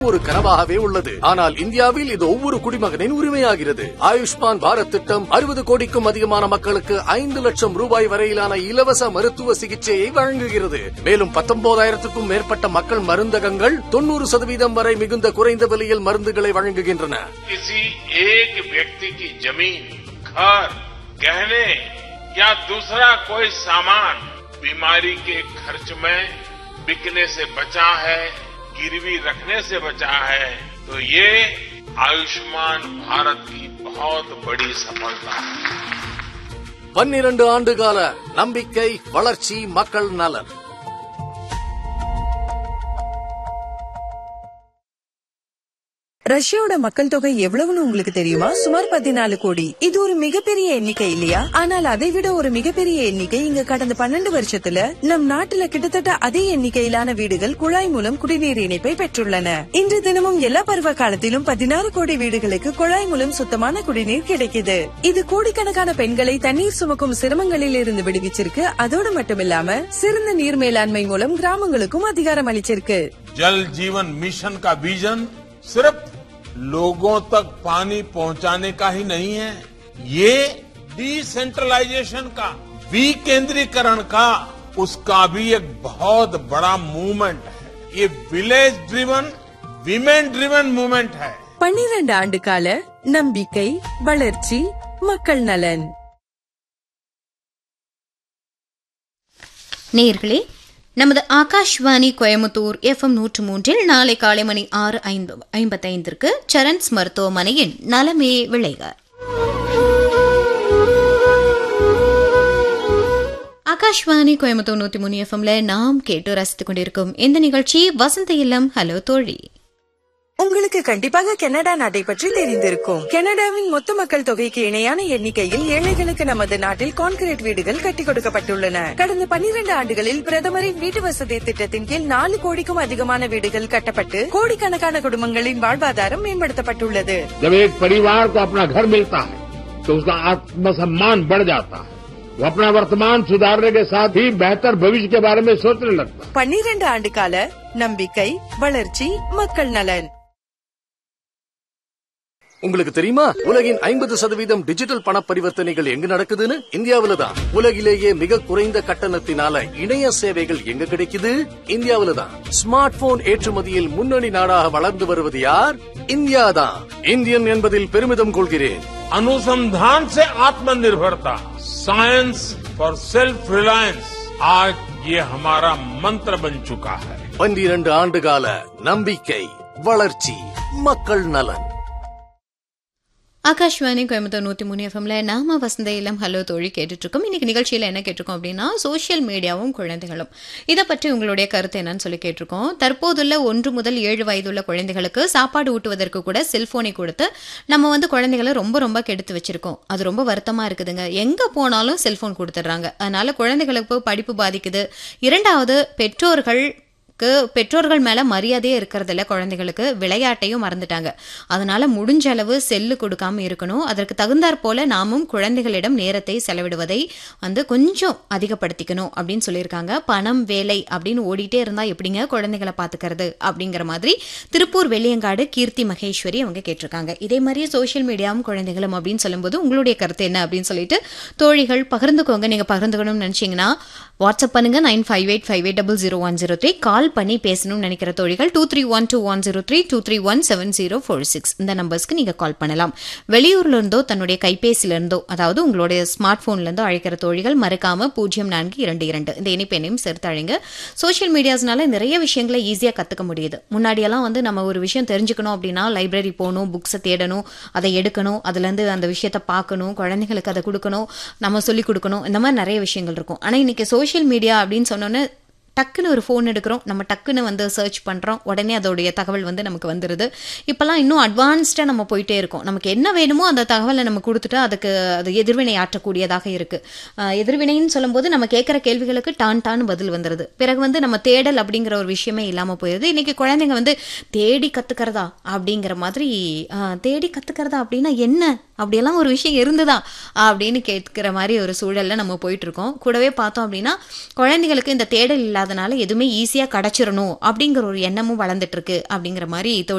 ஒரு கனவாகவே உள்ளது ஆனால் இந்தியாவில் இது ஒவ்வொரு குடிமகனின் உரிமையாகிறது ஆயுஷ்மான் பாரத் திட்டம் அறுபது கோடிக்கும் அதிகமான மக்களுக்கு ஐந்து லட்சம் ரூபாய் வரையிலான இலவச மருத்துவ சிகிச்சையை வழங்குகிறது மேலும் பத்தொன்பதாயிரத்துக்கும் மேற்பட்ட மக்கள் மருந்தகங்கள் தொண்ணூறு சதவீதம் வரை மிகுந்த குறைந்த விலையில் மருந்துகளை வழங்குகின்றன किसी एक व्यक्ति की जमीन घर गहने या दूसरा कोई सामान बीमारी के खर्च में बिकने से बचा है गिरवी रखने से बचा है तो ये आयुष्मान भारत की बहुत बड़ी सफलता है பன்னிரண்டு ஆண்டுகால நம்பிக்கை வளர்ச்சி மக்கள் நலன் ரஷ்யாவோட மக்கள் தொகை எவ்வளவுன்னு உங்களுக்கு தெரியுமா சுமார் பதினாலு கோடி இது ஒரு மிகப்பெரிய எண்ணிக்கை இல்லையா ஆனால் அதை விட ஒரு மிகப்பெரிய எண்ணிக்கை இங்க கடந்த பன்னெண்டு வருஷத்துல நம் நாட்டுல கிட்டத்தட்ட அதே எண்ணிக்கையிலான வீடுகள் குழாய் மூலம் குடிநீர் இணைப்பை பெற்றுள்ளன இன்று தினமும் எல்லா பருவ காலத்திலும் பதினாறு கோடி வீடுகளுக்கு குழாய் மூலம் சுத்தமான குடிநீர் கிடைக்குது இது கோடிக்கணக்கான பெண்களை தண்ணீர் சுமக்கும் சிரமங்களில் இருந்து விடுவிச்சிருக்கு அதோடு மட்டுமில்லாம சிறந்த நீர் மேலாண்மை மூலம் கிராமங்களுக்கும் அதிகாரம் அளிச்சிருக்கு जल जीवन मिशन का विजन सिर्फ लोगों तक पानी पहुंचाने का ही नहीं है ये डिसेंट्रलाइजेशन का विकेंद्रीकरण का उसका भी एक बहुत बड़ा मूवमेंट है ये village driven women driven movement है பன்னிரண்டு ஆண்டு கால நம்பிக்கை வளர்ச்சி மக்கள் நலன் நேர்களே நமது ஆகாஷ்வாணி கோயமுத்தூர் எஃப்எம் நூற்று மூன்றில் நாளை காலை மணி ஆறு ஐந்து ஐம்பத்தைந்திற்கு சரண்ஸ் மருத்துவமனையின் நலமே விளைக ஆகாஷ்வாணி கோயம்புத்தூர் நூத்தி மூணு எஃப்எம்ல நாம் கேட்டு ரசித்துக் கொண்டிருக்கும் இந்த நிகழ்ச்சி வசந்த இல்லம் ஹலோ தோழி உங்களுக்கு கண்டிப்பாக கனடா நாட்டை பற்றி தெரிந்திருக்கும் கனடாவின் மொத்த மக்கள் தொகைக்கு இணையான எண்ணிக்கையில் ஏழைகளுக்கு நமது நாட்டில் கான்கிரீட் வீடுகள் கட்டிக் கொடுக்கப்பட்டுள்ளன கடந்த பன்னிரண்டு ஆண்டுகளில் பிரதமரின் வீட்டு வசதி திட்டத்தின் கீழ் நாலு கோடிக்கும் அதிகமான வீடுகள் கட்டப்பட்டு கோடிக்கணக்கான குடும்பங்களின் வாழ்வாதாரம் மேம்படுத்தப்பட்டுள்ளது जब एक परिवार को अपना घर मिलता है तो उसका आत्मसम्मान बढ़ जाता है वो अपना वर्तमान सुधारने के साथ ही बेहतर भविष्य के बारे में सोचने लगता है பன்னிரண்டு ஆண்டு கால நம்பிக்கை வளர்ச்சி மக்கள் நலன் உங்களுக்கு தெரியுமா உலகின் ஐம்பது சதவீதம் டிஜிட்டல் பண பரிவர்த்தனைகள் எங்க நடக்குதுன்னு இந்தியாவில தான் உலகிலேயே மிக குறைந்த கட்டணத்தினால இணைய சேவைகள் எங்க கிடைக்குது இந்தியாவில தான் ஸ்மார்ட் போன் ஏற்றுமதியில் முன்னணி நாடாக வளர்ந்து வருவது யார் இந்தியா தான் இந்தியன் என்பதில் பெருமிதம் கொள்கிறேன் अनुसंधान से आत्मनिर्भरता साइंस फॉर सेल्फ रिलायंस आज ये हमारा मंत्र बन चुका है பன்னிரண்டு ஆண்டுகால நம்பிக்கை வளர்ச்சி மக்கள் நலன் ஆகாஷ்வாணி கோயம்புத்தூர் நூத்தி மூணு எஃப்எம்ல நாம வசந்த இல்லம் ஹலோ தோழி கேட்டுட்டு இருக்கோம் இன்னைக்கு நிகழ்ச்சியில என்ன கேட்டிருக்கோம் அப்படின்னா சோஷியல் மீடியாவும் குழந்தைகளும் இதை பற்றி உங்களுடைய கருத்து என்னன்னு சொல்லி கேட்டிருக்கோம் தற்போதுள்ள ஒன்று முதல் ஏழு வயதுள்ள குழந்தைகளுக்கு சாப்பாடு ஊட்டுவதற்கு கூட செல்போனை கொடுத்து நம்ம வந்து குழந்தைகளை ரொம்ப ரொம்ப கெடுத்து வச்சிருக்கோம் அது ரொம்ப வருத்தமா இருக்குதுங்க எங்க போனாலும் செல்போன் கொடுத்துட்றாங்க அதனால குழந்தைகளுக்கு படிப்பு பாதிக்குது இரண்டாவது பெற்றோர்கள் க்கு பெற்றோர்கள் மேல மரியாதையே இருக்கிறதில்ல குழந்தைகளுக்கு விளையாட்டையும் மறந்துட்டாங்க அதனால முடிஞ்ச அளவு செல்லு கொடுக்காம இருக்கணும் அதற்கு தகுந்தாற் போல நாமும் குழந்தைகளிடம் நேரத்தை செலவிடுவதை வந்து கொஞ்சம் அதிகப்படுத்திக்கணும் அப்படின்னு சொல்லியிருக்காங்க பணம் வேலை அப்படின்னு ஓடிட்டே இருந்தா எப்படிங்க குழந்தைகளை பாத்துக்கிறது அப்படிங்கிற மாதிரி திருப்பூர் வெள்ளியங்காடு கீர்த்தி மகேஸ்வரி அவங்க கேட்டிருக்காங்க இதே மாதிரி சோஷியல் மீடியாவும் குழந்தைகளும் அப்படின்னு சொல்லும்போது உங்களுடைய கருத்து என்ன அப்படின்னு சொல்லிட்டு தோழிகள் பகிர்ந்துக்கோங்க நீங்க பகிர்ந்துக்கணும்னு நினைச்சீங்கன்னா வாட்ஸ்அப் பண்ணுங்க nine five eight five eight double zero one zero three call பண்ணி பேசணும்னு நினைக்கிற தோழிகள் two three one two one zero three two three one seven zero four six இந்த நம்பர்ஸ்க்கு நீங்க கால் பண்ணலாம் வெளியூர்ல இருந்தோ தன்னுடைய கைபேசியில இருந்தோ அதாவது உங்களுடைய ஸ்மார்ட் போன்ல இருந்தோ அழைக்கிற தோழிகள் மறக்காம பூஜ்ஜியம் நான்கு இரண்டு இரண்டு இந்த இணைப்பெண்ணையும் சேர்த்து அழைங்க சோஷியல் மீடியாஸ்னால நிறைய விஷயங்களை ஈஸியா கத்துக்க முடியுது முன்னாடியெல்லாம் வந்து நம்ம ஒரு விஷயம் தெரிஞ்சுக்கணும் அப்படின்னா லைப்ரரி போகணும் புக்ஸை தேடணும் அதை எடுக்கணும் அதுல இருந்து அந்த விஷயத்தை பார்க்கணும் குழந்தைங்களுக்கு அதை கொடுக்கணும் நம்ம சொல்லி கொடுக்கணும் இந்த மாதிரி நிறைய விஷயங்கள் இருக்கும் ஆனா இன்னைக்கு சோஷியல் மீடியா அப்படின்னு சொன்னோன்னே டக்குன்னு ஒரு ஃபோன் எடுக்கிறோம் நம்ம டக்குன்னு வந்து சர்ச் பண்ணுறோம் உடனே அதோடைய தகவல் வந்து நமக்கு வந்துடுது இப்போல்லாம் இன்னும் அட்வான்ஸ்டாக நம்ம போயிட்டே இருக்கோம் நமக்கு என்ன வேணுமோ அந்த தகவலை நம்ம கொடுத்துட்டு அதுக்கு அது எதிர்வினை ஆற்றக்கூடியதாக இருக்குது எதிர்வினைன்னு சொல்லும்போது நம்ம கேட்குற கேள்விகளுக்கு டான் டான் பதில் வந்துடுது பிறகு வந்து நம்ம தேடல் அப்படிங்கிற ஒரு விஷயமே இல்லாமல் போயிடுது இன்றைக்கி குழந்தைங்க வந்து தேடி கற்றுக்கிறதா அப்படிங்கிற மாதிரி ஆஹ், தேடி கற்றுக்கிறதா அப்படின்னா என்ன அப்படியெல்லாம் ஒரு விஷயம் இருந்ததா அப்படின்னு கேட்கிற மாதிரி ஒரு சூழல்ல நம்ம போயிட்டு இருக்கோம் கூடவே பார்த்தோம் அப்படின்னா குழந்தைகளுக்கு இந்த தேடல் இல்லாதனால எதுவுமே ஈஸியா கிடைச்சிடணும் அப்படிங்கிற ஒரு எண்ணமும் வளர்ந்துட்டு இருக்கு அப்படிங்கிற மாதிரி தோழி